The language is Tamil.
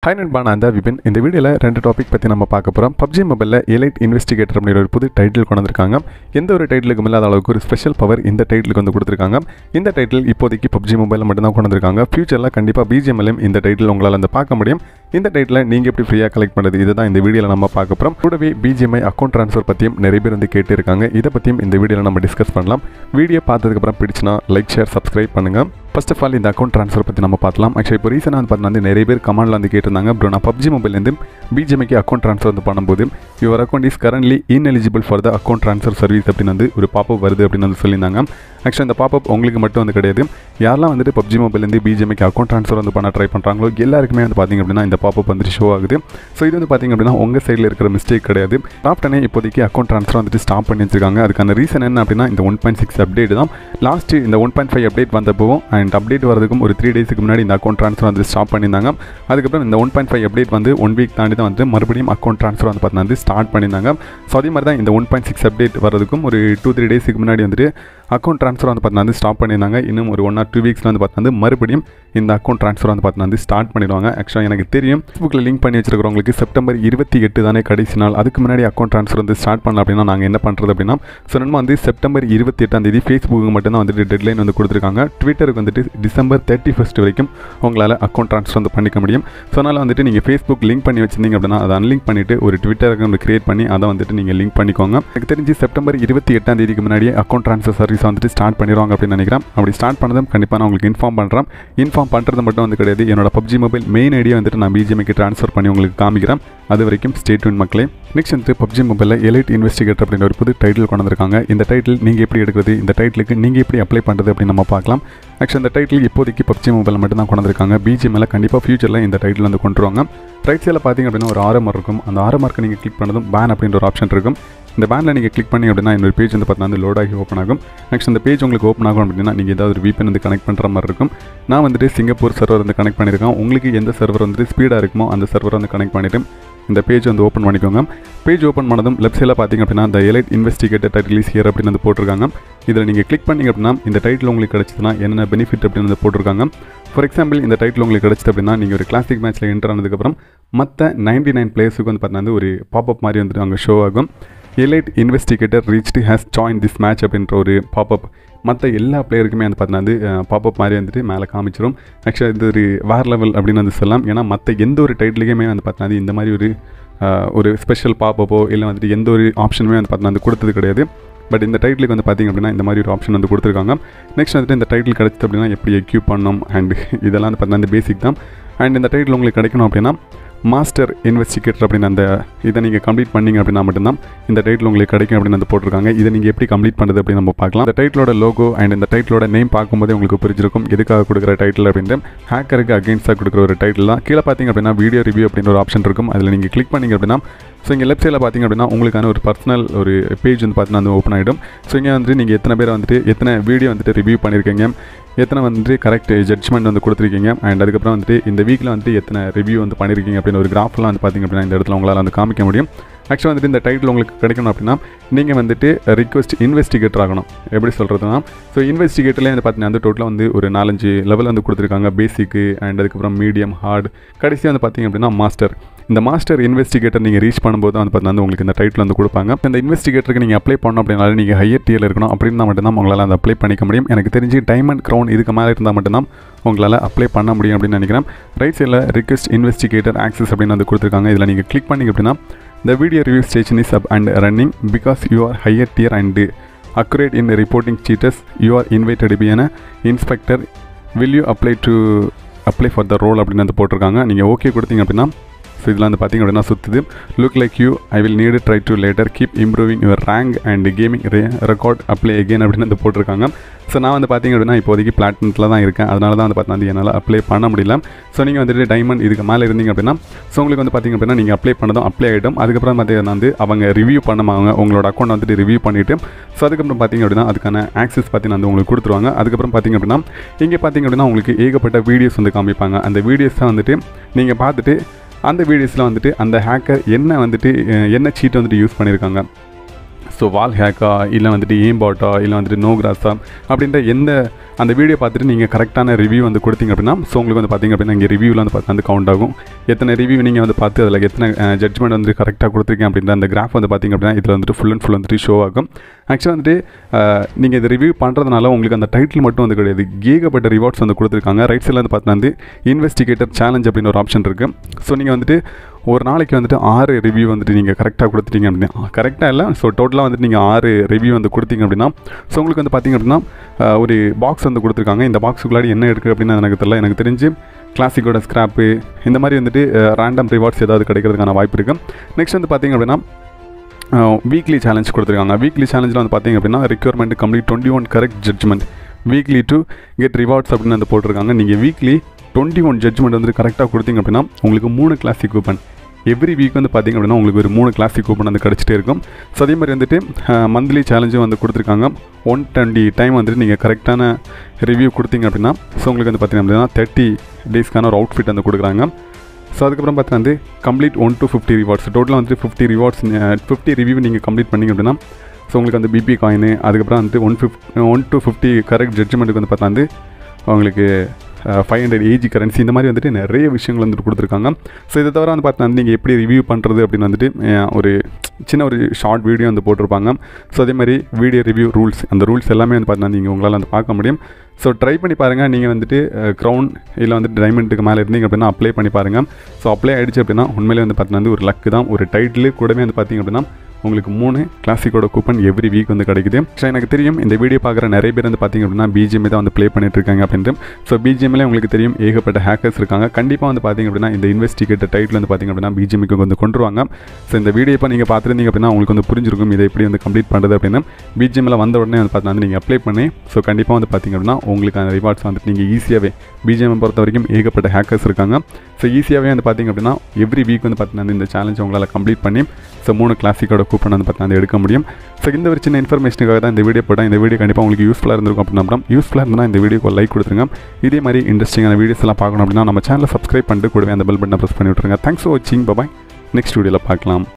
ஹை நண்பா நான் தான் விபின் இந்த வீடியோவில் ரெண்டு டாபிக் பற்றி நம்ம பார்க்க போகிறோம் பப்ஜி மொபைலில் எலைட் இன்வெஸ்டிகேட்டர் அப்படிங்கிற ஒரு புது டைட்டில் கொண்டு வந்திருக்காங்க எந்த ஒரு டைட்டிலுக்கும் இல்லாத அளவுக்கு ஒரு ஸ்பெஷல் பவர் இந்த டைட்டிலுக்கு வந்து கொடுத்துருக்காங்க இந்த டைட்டில் இப்போதைக்கு பப்ஜி மொபைலில் மட்டும்தான் கொண்டு வந்திருக்காங்க ஃபியூச்சரில் கண்டிப்பாக பிஜிஎம்எல்லையும் இந்த டைட்டில் உங்களால் வந்து பார்க்க முடியும் இந்த டைட்டில் நீங்கள் எப்படி ஃப்ரீயாக கலெக்ட் பண்ணுறது இதை தான் இந்த வீடியோவில் நம்ம பார்க்க போகிறோம் கூடவே பிஜிஎம்ஐ அக்கௌண்ட் ட்ரான்ஸ்ஃபர் பற்றியும் நிறைய பேர் வந்து கேட்டு இருக்காங்க இதை பற்றியும் இந்த வீடியோவில் நம்ம டிஸ்கஸ் பண்ணலாம் வீடியோ பார்த்ததுக்கப்புறம் பிடிச்சினா லைக் ஷேர் சப்ஸ்கிரைப் பண்ணுங்கள் ஃபர்ஸ்ட் ஆஃப் ஆல் இந்த அக்கௌண்ட் ட்ரான்ஸ்ஃபர் பற்றி நம்ம பார்க்கலாம் ஆக்சுவலி இப்போ ரீசனாக வந்து பார்த்தீங்கன்னா வந்து நிறைய பேர் கமெண்டில் வந்து கேட்டிருந்தாங்க ப்ரோ நான் பப்ஜி மொபைல்லேருந்து பிஜிஎம்ஐக்கு அக்கௌண்ட் ட்ரான்ஸ்ஃபர் வந்து பண்ணும்போது your account is currently ineligible for the account transfer service அப்படின்னு வந்து ஒரு பாப்பப் வருது அப்படின்னு வந்து சொல்லியிருந்தாங்க ஆக்சுவலி இந்த பாப்பப் உங்களுக்கு மட்டும் வந்து கிடையாது யாரெல்லாம் வந்துட்டு பப்ஜி மொபைல்லேருந்து பிஜிஎம்ஐக்கு அக்கௌண்ட் ட்ரான்ஸ்ஃபர் வந்து பண்ண ட்ரை பண்ணுறாங்களோ எல்லாருக்குமே வந்து பார்த்திங்க அப்படின்னா இந்த பாப்பப் வந்துட்டு ஷோ ஆகுது ஸோ இது வந்து பார்த்திங்க அப்படின்னா உங்கள் சைடில் இருக்கிற மிஸ்டேக் கிடையாது டாப் டெனே இப்போதைக்கு அக்கௌண்ட் ட்ரான்ஸ்ஃபர் வந்துட்டு ஸ்டாப் பண்ணி வச்சிருக்காங்க அதுக்கான ரீசன் என்ன அப்படின்னா இந்த ஒன் பாயிண்ட் சிக்ஸ் அப்டேட் தான் லாஸ்ட் இந்த ஒன் பாயிண்ட் ஃபைவ் அப்டேட் வந்தப்போவும் அண்ட் அப்டேட் வரதுக்கும் ஒரு த்ரீ டேஸ்க்கு முன்னாடி இந்த அக்கௌண்ட் ட்ரான்ஸ்ஃபர் வந்து ஸ்டாப் பண்ணியிருந்தாங்க அதுக்கப்புறம் இந்த ஒன் பாயிண்ட் ஃபைவ் அப்டேட் வந்து ஒன் வீக் தாண்டி தான் வந்து மறுபடியும் அக்கௌண்ட் ட்ரான்ஸ்ஃபர் வந்து பார்த்தீங்கன்னா வந்து ஸ்டார்ட் பண்ணியிருந்தாங்க ஸோ அதே மாதிரி தான் இந்த ஒன் பாயிண்ட் சிக்ஸ் அப்டேட் வரதுக்கும் ஒரு டூ த்ரீ டேஸ்க்கு முன்னாடி வந்துட்டு அக்கௌண்ட் ட்ரான்ஸ்ஃபர் வந்து பார்த்தீங்கன்னா வந்து ஸ்டாப் பண்ணியிருந்தாங்க இன்னும் ஒரு ஒன் ஆர் டூ வீக்ஸில் வந்து பார்த்தீங்கன்னா வந்து மறுபடியும் இந்த அக்கௌண்ட் ட்ரான்ஸ்ஃபர் வந்து பார்த்தீங்கன்னா வந்து ஸ்டார்ட் பண்ணிடுவாங்க ஆக்சுவலாக எனக்கு தெரியும் ஃபேஸ்புக்கில் லிங்க் பண்ணி வச்சிருக்கிறவங்களுக்கு செப்டம்பர் இருபத்தி எட்டு தானே கடைசி நாள் அதுக்கு முன்னாடி அக்கௌண்ட் ட்ரான்ஸ்ஃபர் வந்து ஸ்டார்ட் பண்ணலாம் அப்படின்னா நாங்கள் என்ன பண்ணுறது அப்படின்னா ஸோ நம்ம வந்து செப்டம்பர் இருபத்தி எட்டாம் தேதி ஃபேஸ்புக்கு மட்டும்தான் வந்துட்டு டெட்லைன் வந்து கொடுத்துருக்காங்க ட்விட்டருக்கு வந்துட்டு டிசம்பர் தேர்ட்டி ஃபஸ்ட் வரைக்கும் உங்களால் அக்கௌண்ட் ட்ரான்ஸ்ஃபர் வந்து பண்ணிக்க முடியும் ஸோ அதனால் வந்துட்டு நீங்கள் ஃபேஸ்புக் லிங்க் பண்ணி வச்சிருந்தீங்க அப்படின்னா அதை அன்லிங்க் பண்ணிவிட்டு ஒரு ட்விட்டர் அக்கௌண்ட் கிரியேட் பண்ணி அதை வந்துட்டு நீங்கள் லிங்க் பண்ணிக்கோங்க எனக்கு தெரிஞ்சு செப்டம்பர் இருபத்தி எட்டாம் தேதிக்கு முன்னாடியே அக்கௌண்ட் ட்ரான்ஸ்ஃபர் சர்வீஸ் வந்துட்டு ஸ்டார்ட் பண்ணிடுவாங்க அப்படின்னு நினைக்கிறேன் அப்படி ஸ்டார்ட் பண்ணதும் கண்டிப்பாக நான் உங்களுக்கு இன்ஃபார்ம் பண்ணுறேன் இன்ஃபார்ம் பண்ணுறது மட்டும் வந்து கிடையாது என்னோட பப்ஜி மொபைல் மெயின் ஐடியா வந்துட்டு நான் பிஜிஎம்க்கு ட்ரான்ஸ்ஃபர் பண்ணி உங்களுக்கு காமிக்கிறேன் அது வரைக்கும் ஸ்டேட் யூன் மக்களே நெக்ஸ்ட் வந்து பப்ஜி மொபைலில் எலைட் இன்வெஸ்டிகேட்டர் அப்படின்ற ஒரு புது டைட்டில் கொண்டு வந்திருக்காங்க இந்த டைட்டில் நீங்கள் எப்படி எடுக்கிறது இந்த டைட்டிலுக்கு நீங்கள் எப்படி அப்ளை பண்ணுறது அப்படின்னு நம்ம பார்க்கலாம் ஆக்சுவலி இந்த டைட்டில் இப்போதைக்கு பப்ஜி மொபைல் மட்டும் தான் கொண்டு வந்திருக்காங்க பிஜிஎம்மில் கண்டிப்பாக ஃபியூச்சரில் இந்த டைட்டில் வந்து கொண்டு வருவாங்க ரைட் சைடில் பார்த்தீங்க அப்படின்னா ஒரு ஆரம் இருக்கும் அந்த ஆரம் மார்க்கை நீங்கள் கிளிக் பண்ணதும் பேன் அப்படின்ற ஒரு ஆப்ஷன் இருக்கும் இந்த பேனில் நீங்கள் கிளிக் பண்ணி அப்படின்னா இன்னொரு பேஜ் வந்து பார்த்தீங்கன்னா வந்து லோட் ஆகி ஓப்பன் ஆகும் நெக்ஸ்ட் இந்த பேஜ் உங்களுக்கு ஓப்பன் ஆகும் அப்படின்னா நீங்கள் ஏதாவது ஒரு VPN வந்து கனெக்ட் பண்ணுற மாதிரி இருக்கும் நான் வந்துட்டு சிங்கப்பூர் சர்வர் வந்து கனெக்ட் பண்ணியிருக்கேன் உங்களுக்கு எந்த சர்வர் வந்துட்டு ஸ்பீடாக இருக்குமோ அந்த சர்வர் வந்து கனெக்ட் பண்ணிவிட்டு இந்த பேஜ் வந்து ஓப்பன் பண்ணிக்கோங்க பேஜ் ஓப்பன் பண்ணதும் லெஃப்ட் சைடில் பார்த்தீங்க அப்படின்னா இந்த elite investigator title is here அப்படின்னு வந்து போட்டிருக்காங்க இதில் நீங்கள் கிளிக் பண்ணிங்க அப்படின்னா இந்த டைட்டில் உங்களுக்கு கிடச்சிதுன்னா என்னென்ன பெனிஃபிட் அப்படின்னு வந்து போட்டிருக்காங்க ஃபார் எக்ஸாம்பிள் இந்த டைட்டில் உங்களுக்கு கிடச்சிது அப்படின்னா நீங்கள் ஒரு கிளாசிக் மேட்ச்சில் என்டர் ஆனதுக்கப்புறம் மற்ற நைன்டி நைன் பிளேயர்ஸுக்கு வந்து பார்த்தீங்கன்னா வந்து ஒரு பாப்அப் மாதிரி வந்துட்டு அங்கே ஷோ ஆகும் elite investigator reached has join this match அப்படின்ற ஒரு பாப்அப் மற்ற எல்லா பிளேயருக்குமே வந்து பார்த்தீங்கன்னா வந்து பாப்அப் மாதிரி வந்துட்டு மேலே காமிச்சிரும் ஆக்சுவலாக இது ஒரு வேர் லெவல் அப்படின்னு வந்து சொல்லலாம் ஏன்னா மற்ற எந்த ஒரு டைட்டிலுக்குமே வந்து பார்த்தீங்கன்னா இந்த மாதிரி ஒரு அஹ், ஒரு ஸ்பெஷல் பாப்பப்போ இல்லை வந்துட்டு எந்த ஒரு ஆப்ஷனுமே வந்து பார்த்தீங்கன்னா வந்து கொடுத்தது கிடையாது பட் இந்த டைட்டிலுக்கு வந்து பார்த்திங்க அப்படின்னா இந்த மாதிரி ஒரு ஆப்ஷன் வந்து கொடுத்துருக்காங்க நெக்ஸ்ட் வந்துட்டு இந்த டைட்டில் கிடச்சிது அப்படின்னா எப்படி எக்யூப் பண்ணணும் அண்ட் இதெல்லாம் வந்து பார்த்தீங்கன்னா இந்த பேசிக் தான் அண்ட் இந்த டைட்டில் உங்களுக்கு கிடைக்கணும் அப்படின்னா மாஸ்டர் இன்வெஸ்டிகேட்டர் அப்படின்னு அந்த இதை நீங்கள் கம்ப்ளீட் பண்ணீங்க அப்படின்னா மட்டும்தான் இந்த டைட்டில் உங்களுக்கு கிடைக்கும் அப்படின்னு வந்து போட்டிருக்காங்க இதை நீங்கள் எப்படி கம்ப்ளீட் பண்ணுறது அப்படின்னு நம்ம பார்க்கலாம் இந்த டைட்டிலோட லோகோ அண்ட் இந்த டைட்டிலோட நேம் பார்க்கும்போதே உங்களுக்கு புரிஞ்சிருக்கும் எதுக்காக கொடுக்குற டைட்டில் அப்படின்ட்டு ஹேக்கருக்கு அகேன்ஸ்டாக கொடுக்குற ஒரு டைட்டில் தான் கீழே பார்த்தீங்க அப்படின்னா வீடியோ ரிவ்யூ அப்படின்னு ஒரு ஆப்ஷன் இருக்கும் அதில் நீங்கள் கிளிக் பண்ணீங்க அப்படின்னா ஸோ இங்கே லெஃப்ட் சைடில் பார்த்தீங்க அப்படின்னா உங்களுக்கான ஒரு பர்சனல் ஒரு பேஜ் வந்து பார்த்தீங்கன்னா வந்து ஓப்பன் ஆகிடும் ஸோ இங்கே வந்துட்டு நீங்கள் எத்தனை பேர் வந்துட்டு எத்தனை வீடியோ வந்துட்டு ரிவ்யூ பண்ணியிருக்கீங்க எத்தனை வந்துட்டு கரெக்ட் ஜட்ஜ்மெண்ட் வந்து கொடுத்துருக்கீங்க அண்ட் அதுக்கப்புறம் வந்துட்டு இந்த வீக்கில் வந்துட்டு எத்தனை ரிவ்யூ வந்து பண்ணியிருக்கீங்க அப்படின்னு ஒரு கிராஃப்லாம் வந்து பார்த்தீங்க அப்படின்னா இந்த இடத்துல உங்களால் வந்து காமிக்க முடியும் ஆக்சுவலாக வந்துட்டு இந்த டைட்டில் உங்களுக்கு கிடைக்கணும் அப்படின்னா நீங்கள் வந்துட்டு ரிக்வெஸ்ட் இன்வெஸ்டிகேட்டர் ஆகணும் எப்படி சொல்கிறதுனா ஸோ இன்வெஸ்டிகேட்டர்லேயே வந்து பார்த்தீங்கன்னா வந்து டோட்டலாக வந்து ஒரு நாலஞ்சு லெவல் வந்து கொடுத்துருக்காங்க பேசிக்கு அண்ட் அதுக்கப்புறம் மீடியம் ஹார்ட் கடைசியாக வந்து பார்த்தீங்க அப்படின்னா மாஸ்டர் இந்த மாஸ்டர் இன்வெஸ்டிகேட்டர் நீங்கள் ரீச் பண்ணும்போது வந்து பார்த்தீங்கன்னா வந்து உங்களுக்கு இந்த டைட்டில் வந்து கொடுப்பாங்க இந்த இன்வெஸ்டிகேட்டருக்கு நீங்கள் அப்ளை பண்ணணும் அப்படின்னாலும் நீங்கள் ஹையர் டியர் இருக்கணும் அப்படின்னா மட்டும்தான் உங்களால் அதை அப்ளை பண்ணிக்க முடியும் எனக்கு தெரிஞ்சு டைமண்ட் க்ரௌன் இதுக்கு மேலே இருந்தால் மட்டும்தான் உங்களால் அப்ளை பண்ண முடியும் அப்படின்னு நினைக்கிறேன் ரைட் சைடில் ரிக்வெஸ்ட் இன்வெஸ்டிகேட்டர் ஆக்சஸ் அப்படின்னு வந்து கொடுத்துருக்காங்க இதில் நீங்கள் கிளிக் பண்ணிங்க அப்படின்னா the video review station is up and running because you are higher tier and accurate in reporting cheaters you are invited to be an inspector will you apply to apply for the role அப்படின்னு வந்து போட்டிருக்காங்க நீங்கள் ஓகே கொடுத்தீங்க அப்படின்னா ஸோ இதில் வந்து பார்த்தீங்க அப்படின்னா சுற்றுது look like you I will need try to later keep improving your rank and gaming record apply again அப்படின்னு வந்து போட்டிருக்காங்க ஸோ நான் வந்து பார்த்தீங்க அப்படின்னா இப்போதைக்கு பிளாட்டினத்தில் தான் இருக்கேன் அதனால தான் வந்து பார்த்தீங்கன்னா என்னால் அப்ளை பண்ண முடியல ஸோ நீங்கள் வந்துட்டு டைமண்ட் இதுக்கு மேலே இருந்தீங்க அப்படின்னா ஸோ உங்களுக்கு வந்து பார்த்தீங்க அப்படின்னா நீங்கள் அப்ளை பண்ணதும் அப்ளை ஆகிடும் அதுக்கப்புறம் பார்த்தீங்கன்னா வந்து அவங்க ரிவ்யூ பண்ணுவாங்க உங்களோட அக்கௌண்ட் வந்துட்டு ரிவ்யூ பண்ணிவிட்டு ஸோ அதுக்கப்புறம் பார்த்தீங்க அப்படின்னா அதுக்கான ஆக்சஸ் பார்த்தீங்கன்னா வந்து உங்களுக்கு கொடுத்துருவாங்க அதுக்கப்புறம் பார்த்தீங்க அப்படின்னா இங்கே பார்த்தீங்க அப்படின்னா உங்களுக்கு ஏகப்பட்ட வீடியோஸ் வந்து காமிப்பாங்க அந்த வீடியோஸ் தான் வந்துட்டு நீங்கள் பார்த்துட்டு அந்த வீடியோஸில் வந்துட்டு அந்த ஹேக்கர் என்ன வந்துட்டு அஹ், என்ன சீட் வந்துட்டு யூஸ் பண்ணியிருக்காங்க ஸோ வால் ஹேக்கா இல்லை வந்துட்டு ஏம் பாட்டா இல்லை வந்துட்டு நோ கிராஸா அப்படின்ற எந்த அந்த வீடியோ பார்த்துட்டு நீங்கள் கரெக்டான ரிவ்யூ வந்து கொடுத்தீங்க அப்படின்னா ஸோ உங்களுக்கு வந்து பார்த்தீங்க அப்படின்னா இங்கே ரிவ்யூவில் வந்து பார்த்து வந்து கவுண்ட் ஆகும் எத்தனை ரிவ்யூ நீங்கள் வந்து பார்த்து அதில் எத்தனை ஜட்ஜ்மெண்ட் வந்து கரெக்டாக கொடுத்துருக்கீங்க அப்படின்ற அந்த கிராஃப் வந்து பார்த்தீங்க அப்படின்னா இதில் வந்துட்டு ஃபுல் அண்ட் ஃபுல் வந்துட்டு ஷோ ஆகும் ஆக்சுவலாக வந்துட்டு நீங்கள் இது ரிவ்யூ பண்ணுறதுனால உங்களுக்கு அந்த டைட்டில் மட்டும் வந்து கிடையாது ஏகப்பட்ட ரிவார்ட்ஸ் வந்து கொடுத்துருக்காங்க ரைட் சைடில் வந்து பார்த்தா வந்து இன்வெஸ்டிகேட்டர் சேலஞ்ச் அப்படின்னு ஒரு ஆப்ஷன் இருக்குது ஸோ நீங்கள் வந்துட்டு ஒரு நாளைக்கு வந்துட்டு ஆறு ரிவ்யூ வந்துட்டு நீங்கள் கரெக்டாக கொடுத்துட்டீங்க அப்படின்னா கரெக்டாக இல்லை ஸோ டோட்டலாக வந்துட்டு நீங்கள் ஆறு ரிவ்யூ வந்து கொடுத்தீங்க அப்படின்னா ஸோ உங்களுக்கு வந்து பார்த்தீங்க அப்படின்னா அஹ், ஒரு பாக்ஸ் வந்து கொடுத்துருக்காங்க இந்த பாக்ஸுக்குள்ளாடி என்ன இருக்குது அப்படின்னு எனக்கு தெரியல எனக்கு தெரிஞ்சு கிளாசிக்கோட ஸ்கிராப்பு இந்த மாதிரி வந்துட்டு ரேண்டம் ரிவார்ட்ஸ் ஏதாவது கிடைக்கிறதுக்கான வாய்ப்பு இருக்குது நெக்ஸ்ட் வந்து பார்த்தீங்க அப்படின்னா வீக்லி சேலஞ்ச் கொடுத்துருக்காங்க வீக்லி சேலஞ்சில் வந்து பார்த்தீங்க அப்படின்னா requirement complete twenty one correct judgement weekly to get rewards அப்படின்னு வந்து போட்டிருக்காங்க நீங்கள் வீக்லி டுவெண்ட்டி ஒன் ஜட்ஜ்மெண்ட் வந்து கரெக்டாக கொடுத்தீங்க அப்படின்னா உங்களுக்கு மூணு கிளாசிக் கூப்பன் எவ்ரி வீக் வந்து பார்த்தீங்க அப்படின்னா உங்களுக்கு ஒரு மூணு கிளாசிக் கூப்பன் வந்து கிடச்சிட்டே இருக்கும் ஸோ அதே மாதிரி வந்துட்டு மந்த்லி சேலஞ்சும் வந்து கொடுத்துருக்காங்க ஒன் டுவெண்ட்டி டைம் வந்துட்டு நீங்கள் கரெக்டான ரிவ்யூ கொடுத்தீங்க அப்படின்னா ஸோ உங்களுக்கு வந்து பார்த்தீங்க அப்படின்னா தேர்ட்டி டேஸ்க்கான ஒரு அவுட்ஃபிட் வந்து கொடுக்குறாங்க ஸோ அதுக்கப்புறம் பார்த்தீங்கன்னா வந்து complete one to fifty rewards டோட்டலாக வந்துட்டு ஃபிஃப்டி ரிவார்ட்ஸ் ஃபிஃப்டி ரிவ்யூ நீங்கள் கம்ப்ளீட் பண்ணிங்க அப்படின்னா ஸோ உங்களுக்கு வந்து பிபி காயின் அதுக்கப்புறம் வந்துட்டு one fifty one to fifty correct ஜட்ஜ்மெண்ட்டுக்கு வந்து பார்த்தா வந்து உங்களுக்கு ஃபைவ் ஹண்ட்ரட் ஏஜி கரன்சி இந்த மாதிரி வந்துட்டு நிறைய விஷயங்கள் வந்துட்டு கொடுத்துருக்காங்க ஸோ இதை தவிர வந்து பார்த்தா நீங்கள் எப்படி ரிவ்யூ பண்ணுறது அப்படின்னு வந்துட்டு அஹ், ஒரு சின்ன ஒரு ஷார்ட் வீடியோ வந்து போட்டிருப்பாங்க ஸோ அதே மாதிரி வீடியோ ரிவ்யூ ரூல்ஸ் அந்த ரூல்ஸ் எல்லாமே வந்து பார்த்தீங்கன்னா நீங்கள் உங்களால் வந்து பார்க்க முடியும் ஸோ ட்ரை பண்ணி பாருங்கள் நீங்கள் வந்துட்டு க்ரௌன் இல்லை வந்துட்டு டைமண்டுக்கு மேலே இருந்தீங்க அப்படின்னா அப்ளை பண்ணி பாருங்கள் ஸோ அப்ளை ஆகிடுச்சு அப்படின்னா உண்மையிலே வந்து பார்த்தீங்கன்னா வந்து ஒரு லக்கு தான் ஒரு டைட்டில் கூடவே வந்து பார்த்தீங்க அப்படின்னா உங்களுக்கு மூணு கிளாசிக்கோட கூப்பன் எவ்ரி வீக் வந்து கிடைக்குது ஸோ எனக்கு தெரியும் இந்த வீடியோ பார்க்குற நிறைய பேர் வந்து பார்த்தீங்க அப்படின்னா பிஜிஎம் தான் வந்து ப்ளே பண்ணிட்டு இருக்காங்க அப்படின்ட்டு ஸோ பிஜிஎம்ல உங்களுக்கு தெரியும் ஏகப்பட்ட ஹேக்கர்ஸ் இருக்காங்க கண்டிப்பாக வந்து பார்த்தீங்க அப்படின்னா இந்த இன்வெஸ்டிகேட்டர் டைட்டில் வந்து பார்த்தீங்க அப்படின்னா பிஜிஎம்க்கு வந்து கொண்டுருவாங்க ஸோ இந்த வீடியோ இப்போ நீங்கள் பார்த்துருந்தீங்க அப்படின்னா உங்களுக்கு வந்து புரிஞ்சிருக்கும் இதை எப்படி வந்து கம்ப்ளீட் பண்ணுறது அப்படின்னு பிஜிஎம்ல வந்த உடனே வந்து பார்த்தீங்கன்னா நீங்கள் அப்ளை பண்ணி ஸோ கண்டிப்பாக வந்து பார்த்தீங்க அப்படின்னா உங்களுக்கான ரிவார்ட்ஸ் வந்துட்டு நீங்கள் ஈஸியாகவே பிஜிஎம் பொறுத்த வரைக்கும் ஏகப்பட்ட ஹேக்கர்ஸ் இருக்காங்க ஸோ ஈஸியாகவே வந்து பார்த்தீங்க அப்படின்னா எவ்ரி வீக் வந்து பார்த்தீங்கன்னா இந்த சேலஞ்ச் உங்களால் கம்ப்ளீட் பண்ணி ஸோ மூணு கிளாசிக்கோட கூப்பன் வந்து பார்த்தீங்கன்னா எடுக்க முடியும் ஸோ இந்த ஒரு சின்ன இன்ஃபர்மேஷனுக்காக தான் இந்த வீடியோ போட்டேன் இந்த வீடியோ கண்டிப்பாக உங்களுக்கு யூஸ்ஃபுல்லாக இருந்திருக்கும் அப்படின்னு நம்புறோம் யூஸ்ஃபுல்லாக இருந்தால் இந்த வீடியோக்கு லைக் கொடுத்துருங்க இதே மாதிரி இன்ட்ரெஸ்டிங்கான வீடியோஸ் எல்லாம் பார்க்கணும் அப்படின்னா நம்ம சேனலை சப்ஸ்கிரைப் பண்ணிட்டு கூடவே அந்த பெல் பட்டனை ப்ரெஸ் பண்ணி விட்ருங்க தேங்க்ஸ் ஃபார் வாட்சிங் பபாய் நெக்ஸ்ட் வீடியோவில் பார்க்கலாம்